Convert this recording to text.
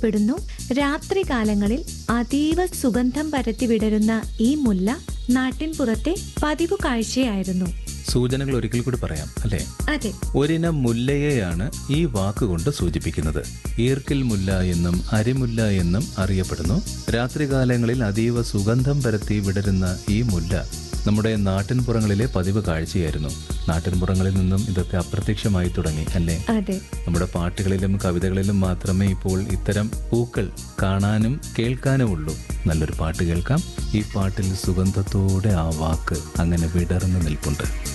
അറിയപ്പെടുന്നു രാത്രികാലങ്ങളിൽ അതീവ സുഗന്ധം പരത്തി വിടരുന്ന ഈ മുല്ല നാട്ടിൻപുറത്തെ പതിവ് കാഴ്ചയായിരുന്നു സൂചനകൾ ഒരിക്കൽ കൂടി പറയാം അല്ലേ അതെ ഒരിനം മുല്ലയെയാണ് ഈ വാക്കുകൊണ്ട് സൂചിപ്പിക്കുന്നത് ഈർക്കിൽ മുല്ല എന്നും അരിമുല്ല എന്നും അറിയപ്പെടുന്നു രാത്രികാലങ്ങളിൽ അതീവ സുഗന്ധം പരത്തി വിടരുന്ന ഈ മുല്ല നമ്മുടെ നാട്ടിൻപുറങ്ങളിലെ പതിവ് കാഴ്ചയായിരുന്നു നാട്ടിൻപുറങ്ങളിൽ നിന്നും ഇതൊക്കെ അപ്രത്യക്ഷമായി തുടങ്ങി അല്ലേ അതെ നമ്മുടെ പാട്ടുകളിലും കവിതകളിലും മാത്രമേ ഇപ്പോൾ ഇത്തരം പൂക്കൾ കാണാനും കേൾക്കാനും ഉള്ളൂ നല്ലൊരു പാട്ട് കേൾക്കാം ഈ പാട്ടിൽ സുഗന്ധത്തോടെ ആ വാക്ക് അങ്ങനെ വിടർന്നു നിൽപ്പുണ്ട്